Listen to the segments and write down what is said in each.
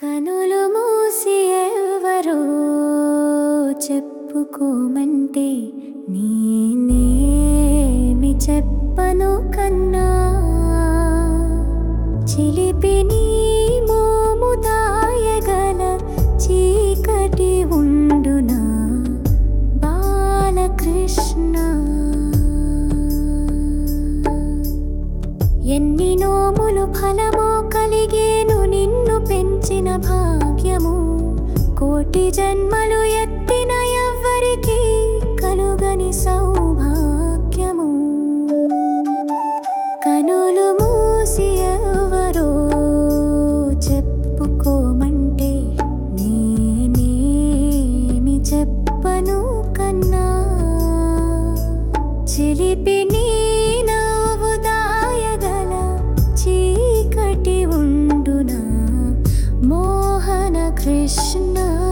కనులు మూసి ఎవరో చెప్పుకోమంటే నేనేమి చెప్పను కన్నా చిలిపి నీ మోము దాయగల చీకటి ఉండునా బాలకృష్ణ ఎన్ని నోములు ఫలమో కలిగేను నిన్ను పెంచిన భాగ్యము కోటి జన్మలు ఎత్తిన ఎవ్వరికి కలుగని సౌభాగ్యము కనులు మూసి ఎవరో చెప్పుకోమంటే నేనేమి చెప్పను కన్నా చిలిపి నీ నవ్వు దాయగల చీకటి ఉండునా మోహన కృష్ణ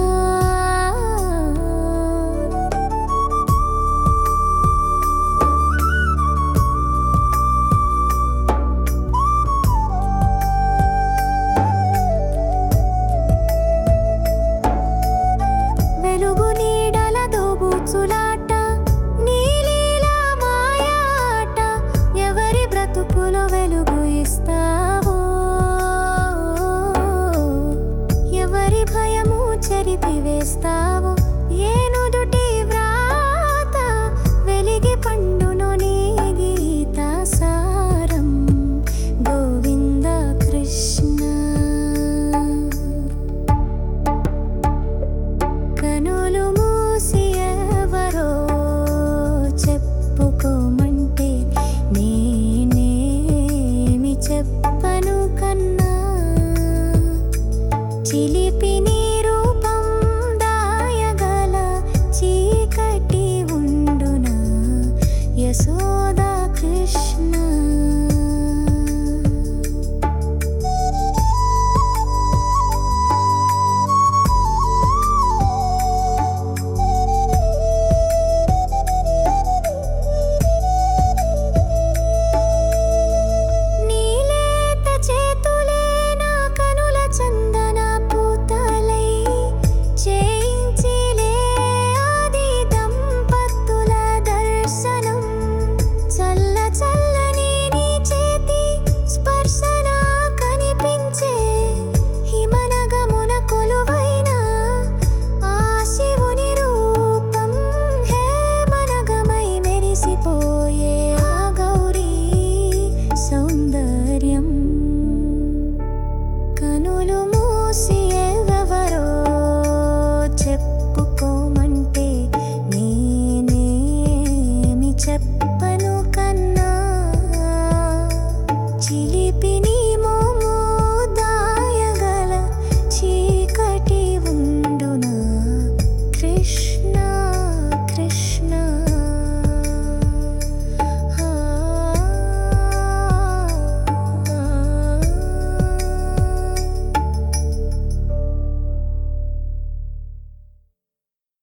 వెలుగు నీడల దోబూచులాట నీలీలా మాయాట ఎవరి బ్రతుకులో వెలుగు ఇస్తావో ఎవరి భయము చెరిపి వేస్తావో ఏ నుదుటి వ్రాత వెలిగి పండును నీ గీత సారం గోవింద కృష్ణ కనులు మూసి ఎవరో చెప్పుకోమంటే నేనేమి చెప్పను కన్నా చిలిపి నీ